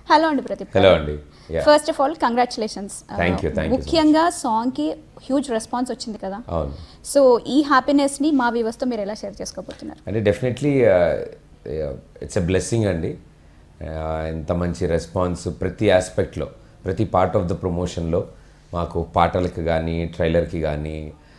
Hello అండి Pradeep hello అండి Yeah. First of all congratulations Thank you, thank you so much. ముఖ్యంగా song కి huge response వచ్చింది కదా అవును సో ఈ హ్యాపీనెస్ ని మా వ్యూవర్స్ తో మీరు ఎలా షేర్ చేసుకోబోతున్నారు అంటే డెఫినెట్లీ ఇట్స్ ఎ బ్లెస్సింగ్ అండి Uh, ఇంత మంచి రెస్పాన్స్ ప్రతి ఆస్పెక్ట్లో ప్రతి పార్ట్ ఆఫ్ ద ప్రమోషన్లో మాకు పాటలకు కానీ ట్రైలర్కి కానీ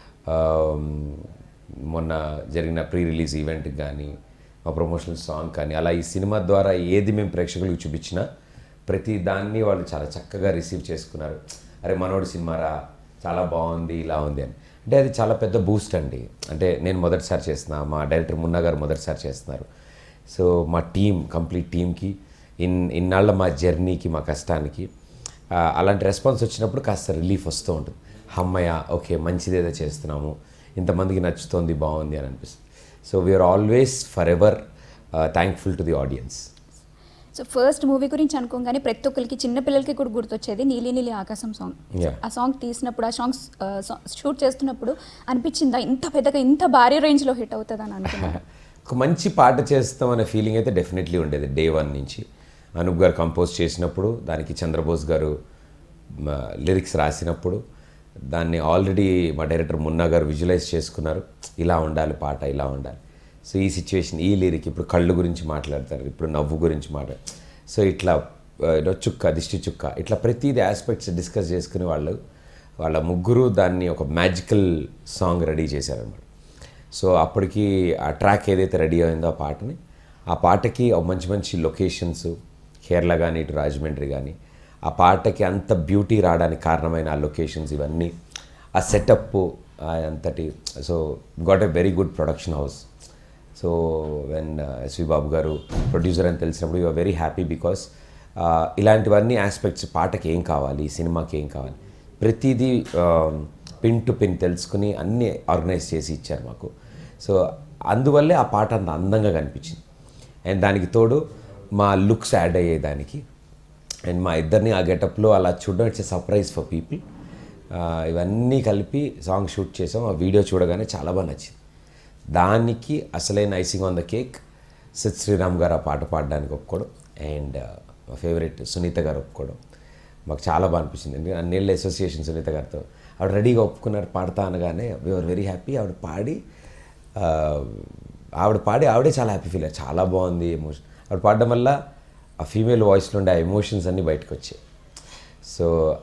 మొన్న జరిగిన ప్రీ రిలీజ్ ఈవెంట్కి కానీ మా ప్రమోషనల్ సాంగ్ కానీ అలా ఈ సినిమా ద్వారా ఏది మేము ప్రేక్షకులకు చూపించినా ప్రతి దాన్ని వాళ్ళు చాలా చక్కగా రిసీవ్ చేసుకున్నారు అరే మనోడి సినిమారా చాలా బాగుంది ఇలా ఉంది అని అంటే అది చాలా పెద్ద బూస్ట్ అండి అంటే నేను మొదటిసారి చేస్తున్నా మా డైరెక్టర్ మున్నా గారు మొదటిసారి చేస్తున్నారు సో మా టీం కంప్లీట్ టీంకి ఇన్ ఇన్నాళ్ళ మా జర్నీకి మా కష్టానికి ఆ, అలాంటి రెస్పాన్స్ వచ్చినప్పుడు కాస్త రిలీఫ్ వస్తూ ఉంటుంది అమ్మయ్య ఓకే మంచిదేదో చేస్తున్నాము ఇంతమందికి నచ్చుతోంది బాగుంది అని అనిపిస్తుంది so we are always forever thankful to the audience so first movie గురించి అనుకోగానే ప్రతి ఒక్కరికి చిన్న పిల్లలకి కూడా గుర్తొచ్చేది నీలి నీలి ఆకాశం సాంగ్ Yeah. ఆ సాంగ్ తీసినప్పుడు ఆ సాంగ్స్ షూట్ చేస్తున్నప్పుడు అనిపించిందా ఇంత పెద్దగా ఇంత భారీ రేంజ్ లో హిట్ అవుతుందని అనుకున్నాను ఒక మంచి పాట చేస్తాం అనే ఫీలింగ్ అయితే డెఫినెట్లీ ఉండేది డే వన్ నుంచి అనూప్ గారు కంపోజ్ చేసినప్పుడు దానికి చంద్రబోస్ గారు లిరిక్స్ రాసినప్పుడు దాన్ని ఆల్రెడీ మా డైరెక్టర్ మున్నా గారు విజువలైజ్ చేసుకున్నారు ఇలా ఉండాలి పాట ఇలా ఉండాలి సో ఈ సిచ్యువేషన్ ఈ లిరిక్ ఇప్పుడు కళ్ళు గురించి మాట్లాడతారు ఇప్పుడు నవ్వు గురించి మాట్లాడు సో ఇట్లా ఆ, ఏదో చుక్క దిష్టి చుక్క ఇట్లా ప్రతిదీ ఆస్పెక్ట్స్ డిస్కస్ చేసుకునే వాళ్ళు వాళ్ళ ముగ్గురు దాన్ని ఒక మ్యాజికల్ సాంగ్ రెడీ చేశారనమాట సో అప్పటికి ఆ ట్రాక్ ఏదైతే రెడీ అయిందో ఆ పాటని ఆ పాటకి ఒక మంచి మంచి లొకేషన్స్ కేరళ కానీ ఇటు రాజమండ్రి కానీ ఆ పాటకి అంత బ్యూటీ రావడానికి కారణమైన ఆ లొకేషన్స్ ఇవన్నీ ఆ సెటప్ అంతటి so got a very good production house so when S V Babu garu producer అని తెలిసినప్పుడు యూఆర్ వెరీ హ్యాపీ బికాస్ ఇలాంటివన్నీ ఆస్పెక్ట్స్ పాటకి ఏం కావాలి సినిమాకి ఏం కావాలి ప్రతిదీ పిన్ టు పిన్ తెలుసుకుని అన్నీ ఆర్గనైజ్ చేసి ఇచ్చారు మాకు సో అందువల్లే ఆ పాట అంత అందంగా కనిపించింది అండ్ దానికి తోడు మా లుక్స్ యాడ్ అయ్యేదానికి అండ్ మా ఇద్దరిని ఆ గెటప్లో అలా చూడడం it's a surprise for people ఇవన్నీ కలిపి సాంగ్ షూట్ చేసాం ఆ వీడియో చూడగానే చాలా బాగా నచ్చింది దానికి అసలైన icing on the cake Sid Sriram garu ఆ పాట పాడడానికి ఒప్పుకోవడం అండ్ మా ఫేవరెట్ సునీత గారు ఒప్పుకోవడం మాకు చాలా బాగా అనిపించింది ఎందుకంటే అన్నేళ్ళ అసోసియేషన్ సునీత గారితో ఆవిడ రెడీగా ఒప్పుకున్నారు పాడతా అనగానే వీఆర్ వెరీ హ్యాపీ ఆవిడ పాడి ఆ, ఆవిడ పాడి ఆవిడే చాలా హ్యాపీ ఫీల్ అయ్యారు చాలా బాగుంది ఎమోషన్ ఆవిడ పాడడం వల్ల ఆ ఫీమేల్ వాయిస్లో ఉండే ఆ ఎమోషన్స్ అన్నీ బయటకు వచ్చాయి సో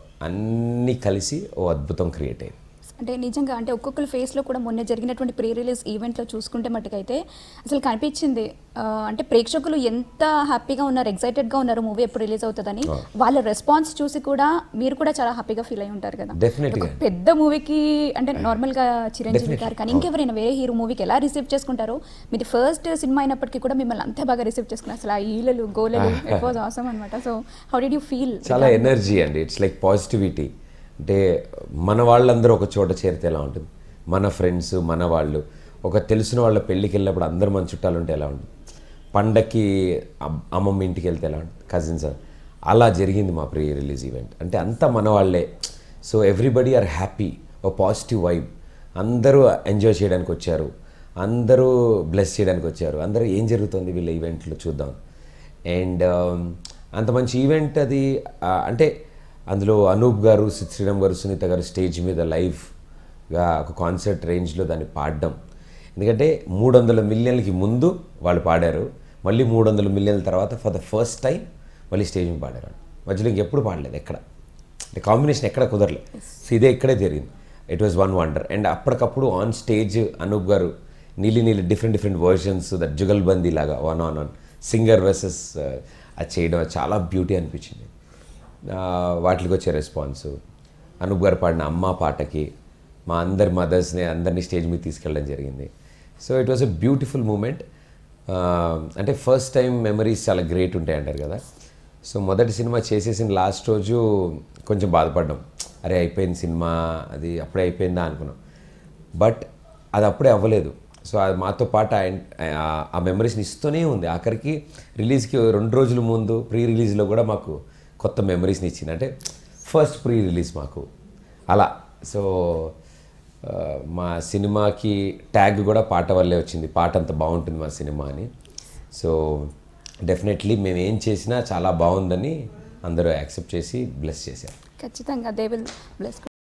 అన్నీ కలిసి ఓ అద్భుతం క్రియేట్ అయింది అంటే నిజంగా అంటే ఒక్కొక్కరి ఫేస్లో కూడా మొన్న జరిగినటువంటి ప్రీ రిలీజ్ ఈవెంట్లో చూసుకుంటే మట్టుకైతే అసలు కనిపించింది ఆ, అంటే ప్రేక్షకులు ఎంత హ్యాపీగా ఉన్నారు ఎక్సైటెడ్గా ఉన్నారు మూవీ ఎప్పుడు రిలీజ్ అవుతుందని వాళ్ళ రెస్పాన్స్ చూసి కూడా మీరు కూడా చాలా హ్యాపీగా ఫీల్ అయి ఉంటారు కదా Definitely గా. ఒక పెద్ద మూవీకి అంటే నార్మల్గా చిరంజీవి గారు కానీ ఇంకెవరైనా వేరే హీరో మూవీకి ఎలా రిసీవ్ చేసుకుంటారో మీది ఫస్ట్ సినిమా అయినప్పటికీ కూడా మిమ్మల్ని అంతే బాగా రిసీవ్ చేసుకున్నారు అసలు ఆ ఈలలు గోలలు ఇట్ వాజ్ ఆసమ్ అనమాట so how did you feel చాలా ఎనర్జీ అండి ఇట్స్ లైక్ పాజిటివిటీ అంటే మన వాళ్ళందరూ ఒక చోట చేరితే ఎలా ఉంటుంది మన ఫ్రెండ్స్ మన వాళ్ళు ఒక తెలిసిన వాళ్ళ పెళ్ళికి వెళ్ళినప్పుడు అందరు మన చుట్టాలు ఉంటే ఎలా ఉంటుంది పండక్కి అమ్- అమ్మమ్మ ఇంటికి వెళ్తే ఎలా ఉంటుంది కజిన్స్ అలా జరిగింది మా ప్రీ రిలీజ్ ఈవెంట్ అంటే అంతా మన వాళ్ళే సో ఎవ్రీబడి ఆర్ హ్యాపీ ఓ పాజిటివ్ వైబ్ అందరూ ఎంజాయ్ చేయడానికి వచ్చారు అందరూ బ్లెస్ చేయడానికి వచ్చారు అందరూ ఏం జరుగుతుంది వీళ్ళ ఈవెంట్లో చూద్దాం అండ్ అంత మంచి ఈవెంట్ అది ఆ, అంటే అందులో అనూప్ గారు సిద్ శ్రీరామ్ గారు సునీత గారు స్టేజ్ మీద లైవ్గా ఒక కాన్సర్ట్ రేంజ్లో దాన్ని పాడడం ఎందుకంటే మూడు వందల మిలియన్లకి ముందు వాళ్ళు పాడారు మళ్ళీ మూడు వందల మిలియన్ల తర్వాత ఫర్ ద ఫస్ట్ టైం మళ్ళీ స్టేజ్ మీద పాడారు వాళ్ళు. మధ్యలో ఇంకెప్పుడు పాడలేదు ఎక్కడ అంటే కాంబినేషన్ ఎక్కడ కుదరలేదు సో ఇదే ఇక్కడే జరిగింది it was one wonder and అప్పటికప్పుడు on stage Anoop garu Neeli Neeli different different versions that jugalbandi లాగా one on one singer versus అది చేయడం అది చాలా బ్యూటీ అనిపించింది ఆ, వాటికి వచ్చే రెస్పాన్స్ అనూప్ గారు పాడిన అమ్మ పాటకి మా అందరి మదర్స్ని అందరినీ స్టేజ్ మీద తీసుకెళ్ళడం జరిగింది so it was a beautiful moment అంటే ఫస్ట్ టైం మెమరీస్ చాలా గ్రేట్ ఉంటాయి అంటారు కదా సో మొదటి సినిమా చేసేసిన లాస్ట్ రోజు కొంచెం బాధపడ్డాం అరే అయిపోయింది సినిమా అది అప్పుడే అయిపోయిందా అనుకున్నాం బట్ అది అప్పుడే అవ్వలేదు సో అది మాతో పాటు ఆయన ఆ- ఆ మెమరీస్ని ఇస్తూనే ఉంది ఆఖరికి రిలీజ్కి రెండు రోజుల ముందు ప్రీ రిలీజ్లో కూడా మాకు కొత్త మెమరీస్ని ఇచ్చింది అంటే ఫస్ట్ ప్రీ రిలీజ్ మాకు అలా సో ఆ, మా సినిమాకి ట్యాగ్ కూడా పాట వల్లే వచ్చింది పాట అంత బాగుంటుంది మా సినిమా అని సో డెఫినెట్లీ మేము ఏం చేసినా చాలా బాగుందని అందరూ యాక్సెప్ట్ చేసి బ్లెస్ చేశారు ఖచ్చితంగా దే విల్ బ్లెస్